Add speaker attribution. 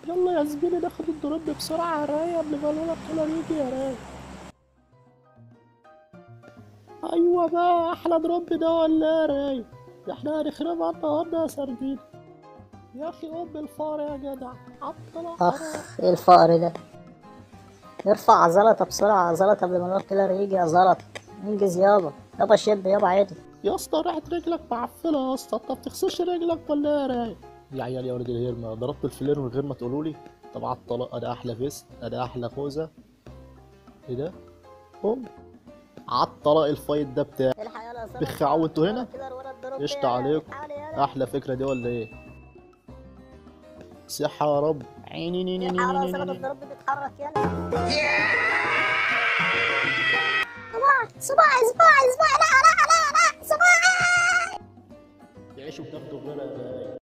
Speaker 1: يلا يا زميلي ناخد الدروب بسرعة يا راي قبل ما الولد كولر يجي يا راي ايوه بقى احلى دروب ده ولا إيه يا راي ده احنا هنخربها النهارده يا سردين يا اخي ام الفار يا جدع عطلة
Speaker 2: اخ ايه الفقر ده ارفع زلطة بسرعة زلطة قبل ما الواد كيلر يجي يا زلط انجز يابا يابا شد يابا عادي
Speaker 1: يا اسطى راحت رجلك معفنة يا اسطى انت بتغسلش رجلك ولا ايه يا راي يا عيال يا ولد الهرمة ضربت الفلير من غير ما تقولوا لي طب عطلة ادي احلى فيست ادي احلى خوذة ايه ده؟ هم عالطلاق الفايت ده بتاعي
Speaker 2: الحق يلا يا زلط
Speaker 1: بخعوا انتوا هنا
Speaker 2: كيلر ورا الضرب
Speaker 1: قشطة
Speaker 2: تاني.
Speaker 1: عليكم.
Speaker 2: حاول يلا.
Speaker 1: احلى فكرة دي ولا ايه؟ صحة يا رب عيني ني ني ني
Speaker 2: الحق
Speaker 1: ني
Speaker 2: يلا
Speaker 1: ني
Speaker 2: يا زلط
Speaker 1: ني.
Speaker 2: الضرب بيتحرك يلا صباعي صباعي صباعي لا لا لا لا صباعي
Speaker 1: تعيشوا بتاخدوا غيرها يا راي